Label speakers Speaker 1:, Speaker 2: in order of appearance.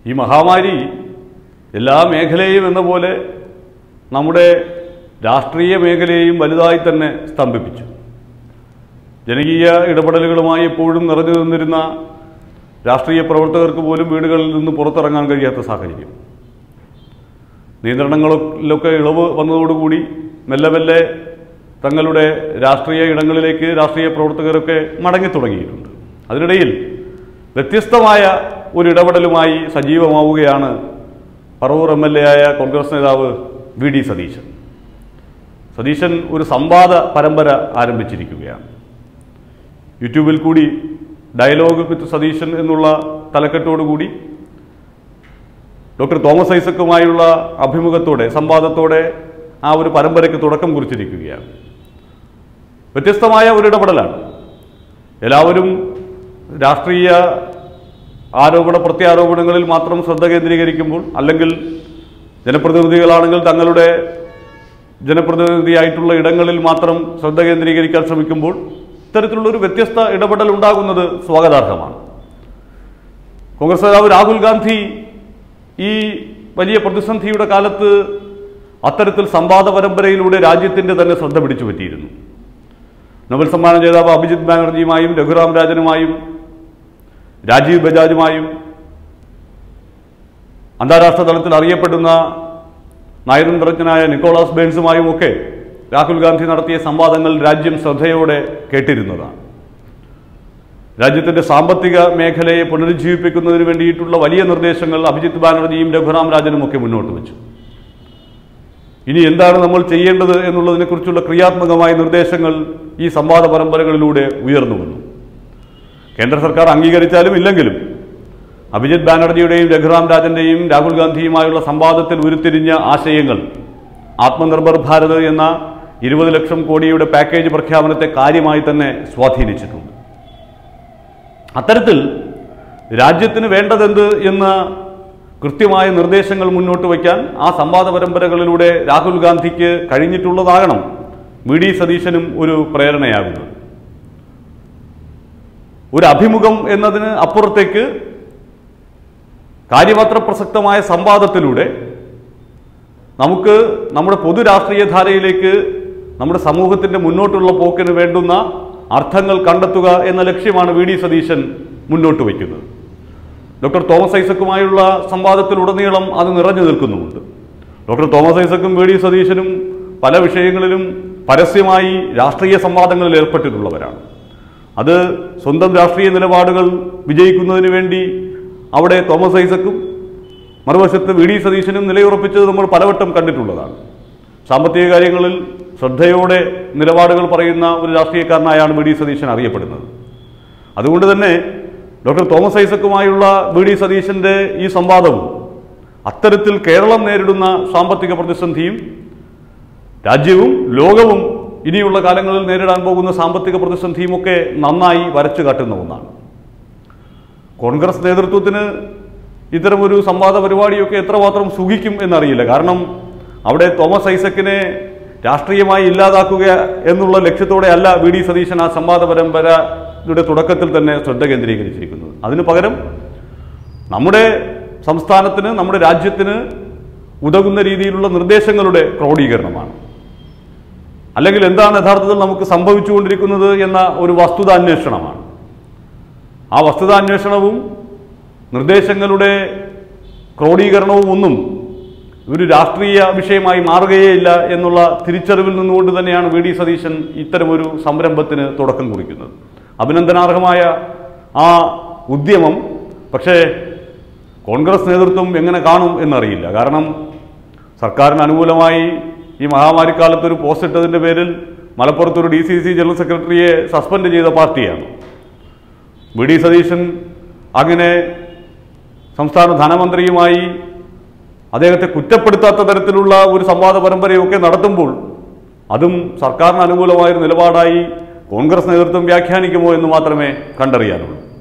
Speaker 1: ഈ മഹാമാരി എല്ലാ മേഖലയും എന്ന പോലെ നമ്മുടെ രാഷ്ട്രീയ മേഖലയെയും വലുതായി തന്നെ സ്തംഭിപ്പിച്ചു ജനകീയ ഇടപെടലുകളുമായി എപ്പോഴും നിറഞ്ഞു നിന്നിരുന്ന രാഷ്ട്രീയ പ്രവർത്തകർക്ക് പോലും വീടുകളിൽ നിന്ന് പുറത്തിറങ്ങാൻ കഴിയാത്ത സാഹചര്യം നിയന്ത്രണങ്ങളിലൊക്കെ ഇളവ് വന്നതോടുകൂടി മെല്ലെ മെല്ലെ തങ്ങളുടെ രാഷ്ട്രീയ ഇടങ്ങളിലേക്ക് രാഷ്ട്രീയ പ്രവർത്തകരൊക്കെ മടങ്ങി തുടങ്ങിയിട്ടുണ്ട് അതിനിടയിൽ വ്യത്യസ്തമായ ഒരു ഇടപെടലുമായി സജീവമാവുകയാണ് പറവൂർ എം എൽ എ ആയ കോൺഗ്രസ് നേതാവ് വി ഡി സതീശൻ സതീശൻ ഒരു സംവാദ പരമ്പര ആരംഭിച്ചിരിക്കുകയാണ് യൂട്യൂബിൽ കൂടി ഡയലോഗ് വിത്ത് സതീശൻ എന്നുള്ള തലക്കെട്ടോടുകൂടി ഡോക്ടർ തോമസ് ഐസക്കുമായുള്ള അഭിമുഖത്തോടെ സംവാദത്തോടെ ആ ഒരു പരമ്പരയ്ക്ക് തുടക്കം കുറിച്ചിരിക്കുകയാണ് വ്യത്യസ്തമായ ഒരു ഇടപെടലാണ് എല്ലാവരും രാഷ്ട്രീയ ആരോപണ പ്രത്യാരോപണങ്ങളിൽ മാത്രം ശ്രദ്ധ കേന്ദ്രീകരിക്കുമ്പോൾ അല്ലെങ്കിൽ ജനപ്രതിനിധികളാണെങ്കിൽ തങ്ങളുടെ ജനപ്രതിനിധിയായിട്ടുള്ള ഇടങ്ങളിൽ മാത്രം ശ്രദ്ധ കേന്ദ്രീകരിക്കാൻ ശ്രമിക്കുമ്പോൾ ഇത്തരത്തിലുള്ള ഒരു വ്യത്യസ്ത ഇടപെടൽ ഉണ്ടാകുന്നത് സ്വാഗതാർഹമാണ് കോൺഗ്രസ് നേതാവ് രാഹുൽ ഗാന്ധി ഈ വലിയ പ്രതിസന്ധിയുടെ കാലത്ത് അത്തരത്തിൽ സംവാദ പരമ്പരയിലൂടെ രാജ്യത്തിന്റെ തന്നെ ശ്രദ്ധ പിടിച്ചു പറ്റിയിരുന്നു നോബൽ സമ്മാന ജേതാവ് അഭിജിത് ബാനർജിയുമായും രഘുറാം രാജനുമായും രാജീവ് ബജാജുമായും അന്താരാഷ്ട്ര തലത്തിൽ അറിയപ്പെടുന്ന നയതന്ത്രജ്ഞനായ നിക്കോളാസ് ബേൺസുമായും ഒക്കെ രാഹുൽ ഗാന്ധി നടത്തിയ സംവാദങ്ങൾ രാജ്യം ശ്രദ്ധയോടെ കേട്ടിരുന്നതാണ് രാജ്യത്തിന്റെ സാമ്പത്തിക മേഖലയെ പുനരുജ്ജീവിപ്പിക്കുന്നതിന് വേണ്ടിയിട്ടുള്ള വലിയ നിർദ്ദേശങ്ങൾ അഭിജിത് ബാനർജിയും രഘുറാം രാജനും ഒക്കെ മുന്നോട്ട് വെച്ചു ഇനി എന്താണ് നമ്മൾ ചെയ്യേണ്ടത് എന്നുള്ളതിനെക്കുറിച്ചുള്ള ക്രിയാത്മകമായ നിർദ്ദേശങ്ങൾ ഈ സംവാദ പരമ്പരകളിലൂടെ ഉയർന്നു വന്നു കേന്ദ്ര സർക്കാർ അംഗീകരിച്ചാലും ഇല്ലെങ്കിലും അഭിജിത് ബാനർജിയുടെയും രഘുറാം രാജന്റെയും രാഹുൽ ഗാന്ധിയുമായുള്ള സംവാദത്തിൽ ഉരുത്തിരിഞ്ഞ ആശയങ്ങൾ ആത്മനിർഭർ ഭാരത് എന്ന ഇരുപത് ലക്ഷം കോടിയുടെ പാക്കേജ് പ്രഖ്യാപനത്തെ കാര്യമായി തന്നെ സ്വാധീനിച്ചിട്ടുണ്ട് അത്തരത്തിൽ രാജ്യത്തിന് വേണ്ടതെന്ത് എന്ന കൃത്യമായ നിർദ്ദേശങ്ങൾ മുന്നോട്ട് വയ്ക്കാൻ ആ സംവാദ പരമ്പരകളിലൂടെ രാഹുൽ ഗാന്ധിക്ക് കഴിഞ്ഞിട്ടുള്ളതാകണം വി ഡി സതീശനും ഒരു പ്രേരണയാകുന്നത് ഒരു അഭിമുഖം എന്നതിന് അപ്പുറത്തേക്ക് കാര്യമാത്ര പ്രസക്തമായ സംവാദത്തിലൂടെ നമുക്ക് നമ്മുടെ പൊതു രാഷ്ട്രീയ ധാരയിലേക്ക് നമ്മുടെ സമൂഹത്തിന്റെ മുന്നോട്ടുള്ള പോക്കിന് വേണ്ടുന്ന അർത്ഥങ്ങൾ കണ്ടെത്തുക എന്ന ലക്ഷ്യമാണ് വി ഡി സതീശൻ മുന്നോട്ട് വയ്ക്കുന്നത് ഡോക്ടർ തോമസ് ഐസക്കുമായുള്ള സംവാദത്തിലുടനീളം അത് നിറഞ്ഞു നിൽക്കുന്നുമുണ്ട് ഡോക്ടർ തോമസ് ഐസക്കും വി ഡി സതീശനും പല വിഷയങ്ങളിലും പരസ്യമായി രാഷ്ട്രീയ സംവാദങ്ങളിൽ ഏർപ്പെട്ടിട്ടുള്ളവരാണ് അത് സ്വന്തം രാഷ്ട്രീയ നിലപാടുകൾ വിജയിക്കുന്നതിന് വേണ്ടി അവിടെ തോമസ് ഐസക്കും മറുവശത്ത് വി ഡി സതീശനും നിലയുറപ്പിച്ചത് നമ്മൾ പലവട്ടം കണ്ടിട്ടുള്ളതാണ് സാമ്പത്തിക കാര്യങ്ങളിൽ ശ്രദ്ധയോടെ നിലപാടുകൾ പറയുന്ന ഒരു രാഷ്ട്രീയക്കാരനായാണ് വി ഡി സതീശൻ അറിയപ്പെടുന്നത് അതുകൊണ്ട് തന്നെ ഡോക്ടർ തോമസ് ഐസക്കുമായുള്ള വി ഡി സതീശന്റെ ഈ സംവാദവും അത്തരത്തിൽ കേരളം നേരിടുന്ന സാമ്പത്തിക പ്രതിസന്ധിയും രാജ്യവും ലോകവും ഇനിയുള്ള കാലങ്ങളിൽ നേരിടാൻ പോകുന്ന സാമ്പത്തിക പ്രതിസന്ധിയും ഒക്കെ നന്നായി വരച്ചു കാട്ടുന്ന ഒന്നാണ് കോൺഗ്രസ് നേതൃത്വത്തിന് ഇത്തരമൊരു സംവാദ പരിപാടിയൊക്കെ എത്രമാത്രം സുഖിക്കും എന്നറിയില്ല കാരണം അവിടെ തോമസ് ഐസക്കിനെ രാഷ്ട്രീയമായി ഇല്ലാതാക്കുക എന്നുള്ള ലക്ഷ്യത്തോടെ അല്ല വി ഡി സതീശൻ ആ സംവാദ പരമ്പരയുടെ തുടക്കത്തിൽ തന്നെ ശ്രദ്ധ കേന്ദ്രീകരിച്ചിരിക്കുന്നത് അതിനു പകരം നമ്മുടെ സംസ്ഥാനത്തിന് നമ്മുടെ രാജ്യത്തിന് ഉതകുന്ന രീതിയിലുള്ള നിർദ്ദേശങ്ങളുടെ ക്രോഡീകരണമാണ് അല്ലെങ്കിൽ എന്താണ് യഥാർത്ഥത്തിൽ നമുക്ക് സംഭവിച്ചുകൊണ്ടിരിക്കുന്നത് എന്ന ഒരു വസ്തുതാന്വേഷണമാണ് ആ വസ്തുതാന്വേഷണവും നിർദ്ദേശങ്ങളുടെ ക്രോഡീകരണവും ഒന്നും ഒരു രാഷ്ട്രീയ വിഷയമായി മാറുകയേയില്ല എന്നുള്ള തിരിച്ചറിവിൽ നിന്നുകൊണ്ട് തന്നെയാണ് വി ഡി സതീശൻ ഇത്തരമൊരു സംരംഭത്തിന് തുടക്കം കുറിക്കുന്നത് അഭിനന്ദനാർഹമായ ആ ഉദ്യമം പക്ഷേ കോൺഗ്രസ് നേതൃത്വം എങ്ങനെ കാണും എന്നറിയില്ല കാരണം സർക്കാരിന് അനുകൂലമായി ഈ മഹാമാരിക്കാലത്ത് ഒരു പോസ്റ്റ് ഇട്ടതിൻ്റെ പേരിൽ മലപ്പുറത്തൊരു ഡി സി സി ജനറൽ സെക്രട്ടറിയെ സസ്പെൻഡ് ചെയ്ത പാർട്ടിയാണ് വി ഡി സതീശൻ അങ്ങനെ സംസ്ഥാന ധനമന്ത്രിയുമായി അദ്ദേഹത്തെ കുറ്റപ്പെടുത്താത്ത തരത്തിലുള്ള ഒരു സംവാദ പരമ്പരയൊക്കെ നടത്തുമ്പോൾ അതും സർക്കാരിന് അനുകൂലമായൊരു നിലപാടായി കോൺഗ്രസ് നേതൃത്വം വ്യാഖ്യാനിക്കുമോ എന്ന് മാത്രമേ കണ്ടറിയാനുള്ളൂ